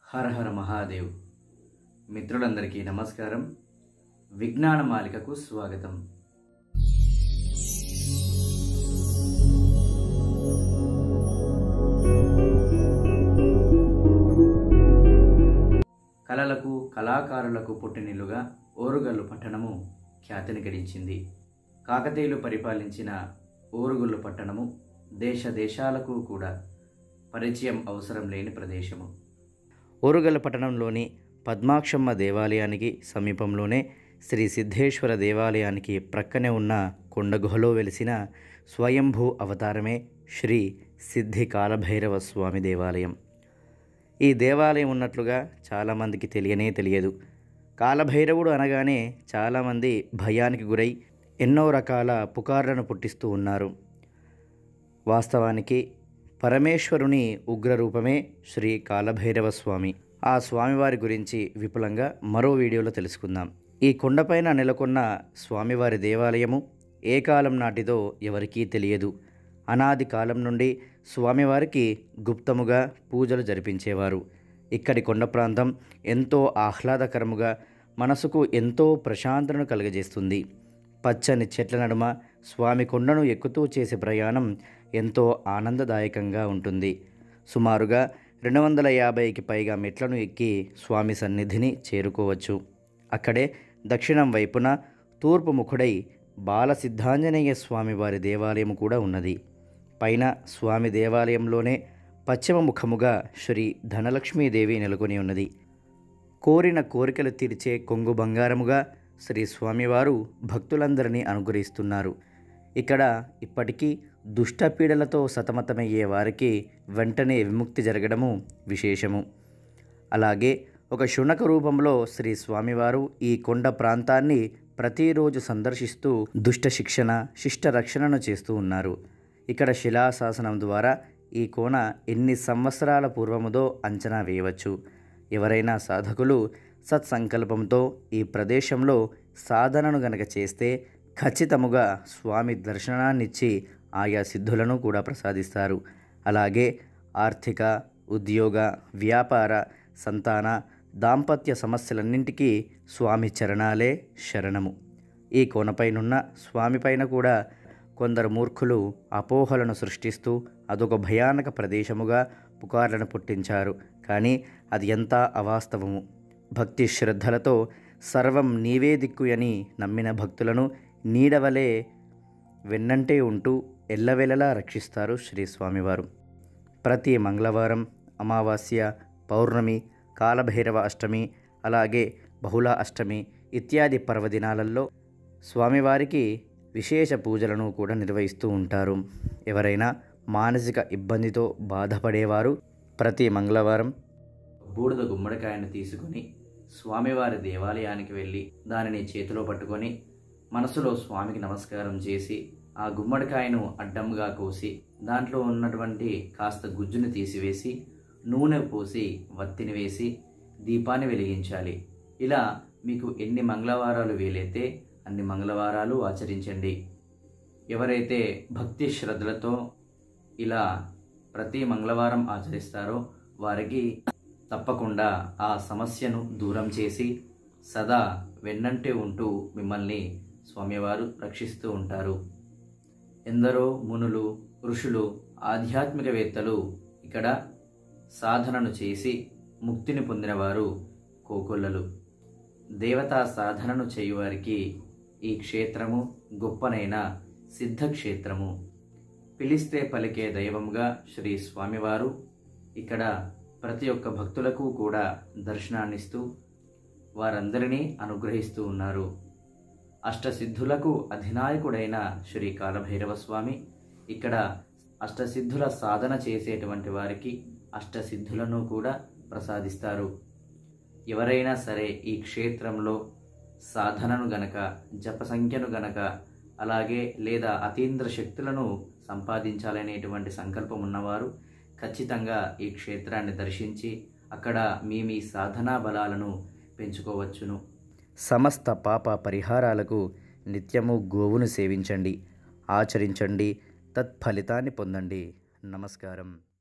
హర హర మహాదేవ్ మిత్రులందరికీ నమస్కారం విజ్ఞాన మాలికకు స్వాగతం కళలకు కళాకారులకు పుట్టినిల్లుగా ఓరుగల్లు పట్టణము ఖ్యాతిని గడించింది కాకతీయులు పరిపాలించిన ఓరుగల్లు పట్టణము దేశ దేశాలకు కూడా పరిచయం అవసరం లేని ప్రదేశము ఓరుగల్లు పట్టణంలోని పద్మాక్షమ్మ దేవాలయానికి సమీపంలోనే శ్రీ సిద్ధేశ్వర దేవాలయానికి ప్రక్కనే ఉన్న కొండ గుహలో వెలిసిన స్వయంభూ అవతారమే శ్రీ సిద్ధి కాలభైరవ స్వామి దేవాలయం ఈ దేవాలయం ఉన్నట్లుగా చాలామందికి తెలియనే తెలియదు కాలభైరవుడు అనగానే చాలామంది భయానికి గురై ఎన్నో రకాల పుకార్లను పుట్టిస్తూ ఉన్నారు వాస్తవానికి పరమేశ్వరుని ఉగ్రరూపమే శ్రీ కాలభైరవ స్వామి ఆ స్వామివారి గురించి విపులంగా మరో వీడియోలో తెలుసుకుందాం ఈ కొండపైన నెలకొన్న స్వామివారి దేవాలయము ఏ కాలం నాటిదో ఎవరికీ తెలియదు అనాది కాలం నుండి స్వామివారికి గుప్తముగా పూజలు జరిపించేవారు ఇక్కడి కొండ ప్రాంతం ఎంతో ఆహ్లాదకరముగా మనసుకు ఎంతో ప్రశాంతను కలుగజేస్తుంది పచ్చని చెట్ల నడుమ స్వామి కొండను ఎక్కుతూ చేసే ప్రయాణం ఎంతో ఆనందదాయకంగా ఉంటుంది సుమారుగా రెండు వందల యాభైకి పైగా మెట్లను ఎక్కి స్వామి సన్నిధిని చేరుకోవచ్చు అక్కడే దక్షిణం వైపున తూర్పు ముఖుడై బాలసిద్ధాంజనేయ స్వామి వారి దేవాలయం కూడా ఉన్నది పైన స్వామి దేవాలయంలోనే పశ్చిమ ముఖముగా శ్రీ ధనలక్ష్మీదేవి నెలకొని ఉన్నది కోరిన కోరికలు తీర్చే కొంగు బంగారముగా శ్రీ స్వామివారు భక్తులందరినీ అనుగ్రహిస్తున్నారు ఇక్కడ ఇప్పటికీ దుష్టపీడలతో సతమతమయ్యే వారికి వెంటనే విముక్తి జరగడము విశేషము అలాగే ఒక శునక రూపంలో శ్రీ స్వామివారు ఈ కొండ ప్రాంతాన్ని ప్రతిరోజు సందర్శిస్తూ దుష్ట శిక్షణ శిష్ట రక్షణను చేస్తూ ఉన్నారు ఇక్కడ శిలాశాసనం ద్వారా ఈ కోన ఎన్ని సంవత్సరాల పూర్వముదో అంచనా వేయవచ్చు ఎవరైనా సాధకులు సత్సంకల్పంతో ఈ ప్రదేశంలో సాధనను గనక చేస్తే ఖచ్చితముగా స్వామి దర్శనాన్నిచ్చి ఆయా సిద్ధులను కూడా ప్రసాదిస్తారు అలాగే ఆర్థిక ఉద్యోగ వ్యాపార సంతాన దాంపత్య సమస్యలన్నింటికీ స్వామి చరణాలే శరణము ఈ కోనపైనున్న స్వామిపైన కూడా కొందరు మూర్ఖులు అపోహలను సృష్టిస్తూ అదొక భయానక ప్రదేశముగా పుకార్లను పుట్టించారు కానీ అది ఎంత అవాస్తవము భక్తి శ్రద్ధలతో సర్వం నీవే దిక్కు అని నమ్మిన భక్తులను నీడవలే వెన్నంటే ఉంటూ ఎల్లవెల్లలా రక్షిస్తారు శ్రీ స్వామివారు ప్రతి మంగళవారం అమావాస్య పౌర్ణమి కాలభైరవ అష్టమి అలాగే బహుళ అష్టమి ఇత్యాది పర్వదినాలలో స్వామివారికి విశేష పూజలను కూడా నిర్వహిస్తూ ఉంటారు ఎవరైనా మానసిక ఇబ్బందితో బాధపడేవారు ప్రతి మంగళవారం బూడిద గుమ్మడికాయను తీసుకుని స్వామివారి దేవాలయానికి వెళ్ళి దానిని చేతిలో పట్టుకొని మనసులో స్వామికి నమస్కారం చేసి ఆ గుమ్మడికాయను అడ్డంగా కోసి దాంట్లో ఉన్నటువంటి కాస్త గుజ్జుని తీసివేసి నూనె పోసి వత్తిని వేసి దీపాన్ని వెలిగించాలి ఇలా మీకు ఎన్ని మంగళవారాలు వీలైతే అన్ని మంగళవారాలు ఆచరించండి ఎవరైతే భక్తి శ్రద్ధలతో ఇలా ప్రతి మంగళవారం ఆచరిస్తారో వారికి తప్పకుండా ఆ సమస్యను దూరం చేసి సదా వెన్నంటే ఉంటూ మిమ్మల్ని స్వామివారు రక్షిస్తూ ఉంటారు ఎందరో మునులు ఋషులు ఆధ్యాత్మికవేత్తలు ఇక్కడ సాధనను చేసి ముక్తిని పొందినవారు కోకొల్లలు దేవతా సాధనను చేయువారికి ఈ క్షేత్రము గొప్పనైన సిద్ధక్షేత్రము పిలిస్తే పలికే దైవంగా శ్రీ స్వామివారు ఇక్కడ ప్రతి ఒక్క భక్తులకు కూడా దర్శనాన్నిస్తూ వారందరినీ అనుగ్రహిస్తూ ఉన్నారు అష్టసిద్ధులకు అధినాయకుడైన శ్రీ కాలభైరవ స్వామి ఇక్కడ అష్టసిద్ధుల సాధన చేసేటువంటి వారికి అష్టసిద్ధులను కూడా ప్రసాదిస్తారు ఎవరైనా సరే ఈ క్షేత్రంలో సాధనను గనక జప సంఖ్యను గనక అలాగే లేదా అతీంద్ర శక్తులను సంపాదించాలనేటువంటి సంకల్పం ఉన్నవారు ఖచ్చితంగా ఈ క్షేత్రాన్ని దర్శించి అక్కడ మీ మీ సాధనా బలాలను పెంచుకోవచ్చును సమస్త పాప పరిహారాలకు నిత్యము గోవును సేవించండి ఆచరించండి తత్ఫలితాన్ని పొందండి నమస్కారం